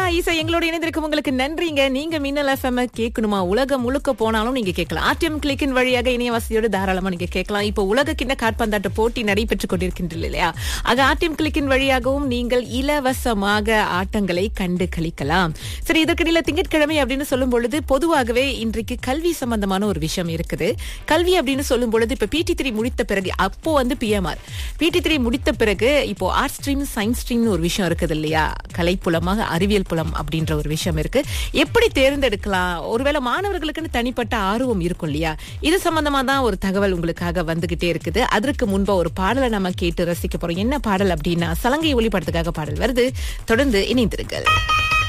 ஈசா எங்களோட இணைந்திருக்கும் உங்களுக்கு நன்றிங்க நீங்க மின்னல் எஃப்எம் கேட்கணுமா உலகம் முழுக்க போனாலும் நீங்க கேட்கலாம் ஆர்டிஎம் கிளிக்கின் வழியாக இணைய வசதியோடு தாராளமா நீங்க கேட்கலாம் இப்போ உலக கிண்ண காற்பந்தாட்ட போட்டி நடைபெற்றுக் கொண்டிருக்கின்றது இல்லையா ஆக ஆர்டிஎம் கிளிக்கின் வழியாகவும் நீங்கள் இலவசமாக ஆட்டங்களை கண்டு கழிக்கலாம் சரி இதற்கிடையில திங்கட்கிழமை அப்படின்னு சொல்லும் பொழுது பொதுவாகவே இன்றைக்கு கல்வி சம்பந்தமான ஒரு விஷயம் இருக்குது கல்வி அப்படின்னு சொல்லும் பொழுது இப்ப பிடி த்ரீ முடித்த பிறகு அப்போ வந்து பிஎம்ஆர் பிடி த்ரீ முடித்த பிறகு இப்போ ஆர்ட் ஸ்ட்ரீம் சயின்ஸ் ஸ்ட்ரீம்னு ஒரு விஷயம் இருக்குது இல்லையா கலைப்புலமாக அறிவியல் புலம் அப்படின்ற ஒரு விஷயம் இருக்கு எப்படி தேர்ந்தெடுக்கலாம் ஒருவேளை மாணவர்களுக்குன்னு தனிப்பட்ட ஆர்வம் இருக்கும் இல்லையா இது சம்பந்தமா தான் ஒரு தகவல் உங்களுக்காக வந்துகிட்டே இருக்குது அதற்கு முன்பா ஒரு பாடலை நம்ம கேட்டு ரசிக்க போறோம் என்ன பாடல் அப்படின்னா சலங்கை ஒளிப்படத்துக்காக பாடல் வருது தொடர்ந்து இணைந்திருங்கள்